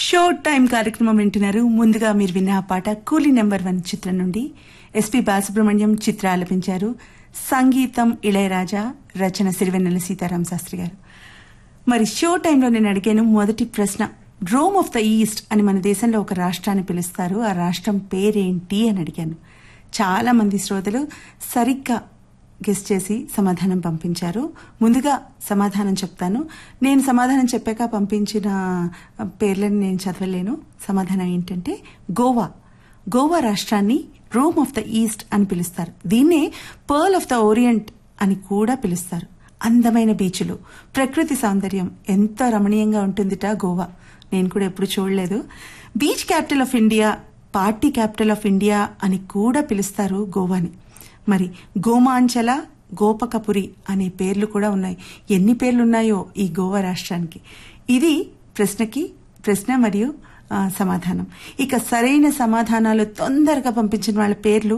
show time కార్యక్రమం వింటున్నారు ముందుగా మీరు విన్న ఆ పాట కూలీ నెంబర్ వన్ చిత్రం నుండి ఎస్పి బాలసుబ్రహ్మణ్యం చిత్ర ఆలపించారు సంగీతం ఇళయరాజా రచన సిరివెన్నెల సీతారాం శాస్త్రి గారు మరి షో టైంలో నేను అడిగాను మొదటి ప్రశ్న రోమ్ ఆఫ్ ద ఈస్ట్ అని మన దేశంలో ఒక రాష్ట్రాన్ని పిలుస్తారు ఆ రాష్ట్రం పేరేంటి అని అడిగాను చాలా మంది శ్రోతలు సరిగ్గా గెస్ట్ చేసి సమాధానం పంపించారు ముందుగా సమాధానం చెప్తాను నేను సమాధానం చెప్పాక పంపించిన పేర్లను నేను చదవలేను సమాధానం ఏంటంటే గోవా గోవా రాష్ట్రాన్ని రోమ్ ఆఫ్ ద ఈస్ట్ అని పిలుస్తారు దీన్నే పర్ల్ ఆఫ్ ద ఓరియంట్ అని కూడా పిలుస్తారు అందమైన బీచ్లు ప్రకృతి సౌందర్యం ఎంతో రమణీయంగా ఉంటుందిట గోవా నేను కూడా ఎప్పుడు చూడలేదు beach capital of India party capital of India అని కూడా పిలుస్తారు గోవాని మరి గోమాంచల గోపకపురి అనే పేర్లు కూడా ఉన్నాయి ఎన్ని పేర్లు ఉన్నాయో ఈ గోవా రాష్ట్రానికి ఇది ప్రశ్నకి ప్రశ్న మరియు ఆ, సమాధానం ఇక సరైన సమాధానాలు తొందరగా పంపించిన వాళ్ళ పేర్లు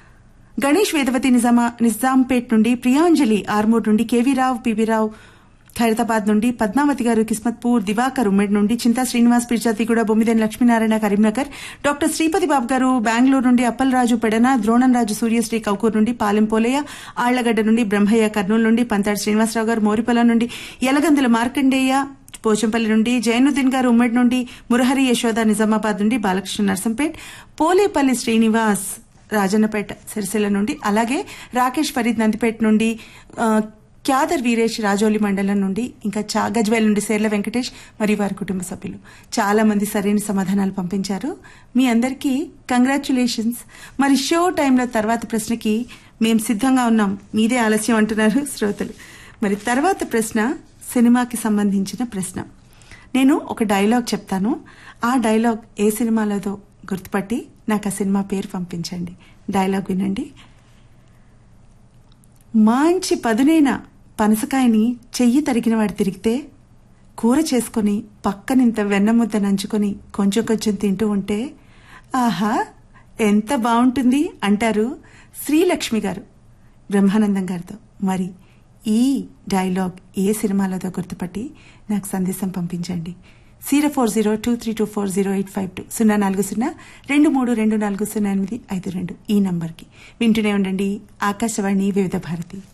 గణేష్ వేదవతి నిజామా నిజాంపేట్ నుండి ప్రియాంజలి ఆర్మూర్ నుండి కేవీ రావు పివి రావు ఖైరతాబాద్ నుండి పద్మావతి గారు కిస్మత్పూర్ దివాకర్ ఉమ్మడి నుండి చింతా శ్రీనివాస్ పిర్జాతిగూడ బొమ్మిదేని లక్ష్మీనారాయణ కరీంనగర్ డాక్టర్ శ్రీపతి బాబు గారు బెంగళూరు నుండి అప్పలరాజు పెడన ద్రోణంరాజు సూర్యశ్రీ కౌకూర్ నుండి పాలెం పోలయ్య ఆళ్లగడ్డ నుండి బ్రహ్మయ్య కర్నూలు నుండి పంతాడు శ్రీనివాసరావు గారు మోరిపల్ల నుండి యలగందుల మార్కండేయ పోచంపల్లి నుండి జైనుద్దీన్ గారు ఉమ్మడి నుండి మురహరి యశోద నిజామాబాద్ నుండి బాలకృష్ణ నర్సంపేట్ పోలేపల్లి శ్రీనివాస్ రాజన్నపేట సిరిసిల్ల నుండి అలాగే రాకేష్ ఫరీద్ నందిపేట నుండి ఆ, క్యాదర్ వీరేష్ రాజోలి మండలం నుండి ఇంకా చా గజ్వేల్ నుండి సేర్ల వెంకటేష్ మరియు వారి కుటుంబ సభ్యులు చాలా మంది సరైన సమాధానాలు పంపించారు మీ అందరికీ కంగ్రాచులేషన్స్ మరి షో టైంలో తర్వాత ప్రశ్నకి మేము సిద్ధంగా ఉన్నాం మీదే ఆలస్యం అంటున్నారు శ్రోతలు మరి తర్వాత ప్రశ్న సినిమాకి సంబంధించిన ప్రశ్న నేను ఒక డైలాగ్ చెప్తాను ఆ డైలాగ్ ఏ సినిమాలోదో గుర్తుపట్టి నాకు ఆ సినిమా పేరు పంపించండి డైలాగ్ వినండి మంచి పదునైన పనసకాయని చెయ్యి తరిగిన వాడు తిరిగితే కూర చేసుకొని పక్కనింత వెన్నముద్ద నంచుకొని కొంచెం కొంచెం తింటూ ఉంటే ఆహా ఎంత బాగుంటుంది అంటారు శ్రీలక్ష్మి గారు బ్రహ్మానందం గారితో మరి ఈ డైలాగ్ ఏ సినిమాలోదో గుర్తుపట్టి నాకు సందేశం పంపించండి zero four zero two three two four zero eight five two సున్నా నాలుగు సున్నా రెండు మూడు రెండు నాలుగు సున్నా ఎనిమిది ఐదు రెండు ఈ నంబర్కి వింటూనే ఉండండి ఆకాశవాణి వివిధ భారతి